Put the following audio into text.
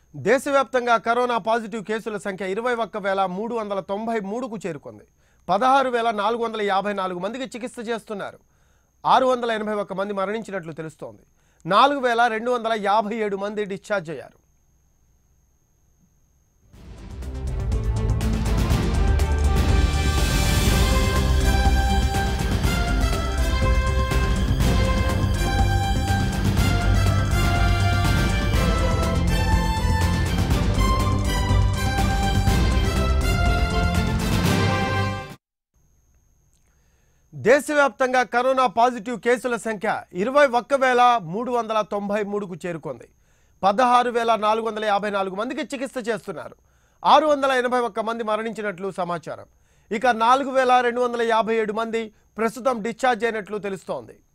దేశవ్యాప్తంగా corona positive కేసుల సంఖ్య ఇరవై ఒక్క వేల మూడు వందల తొంభై మూడుకు చేరుకుంది పదహారు వేల నాలుగు వందల యాభై నాలుగు మందికి చికిత్స చేస్తున్నారు ఆరు వందల ఎనభై ఒక్క మంది మరణించినట్లు తెలుస్తోంది నాలుగు వేల రెండు వందల యాభై ఏడు మంది డిశ్చార్జ్ అయ్యారు దేశవ్యాప్తంగా కరోనా పాజిటివ్ కేసుల సంఖ్య ఇరవై ఒక్క వేల మూడు వందల తొంభై మూడుకు చేరుకుంది పదహారు వేల నాలుగు వందల యాభై నాలుగు మందికి చికిత్స చేస్తున్నారు ఆరు వందల ఎనభై ఒక్క మంది మరణించినట్లు సమాచారం ఇక నాలుగు వేల రెండు వందల యాభై ఏడు మంది ప్రస్తుతం డిశ్చార్జ్ అయినట్లు తెలుస్తోంది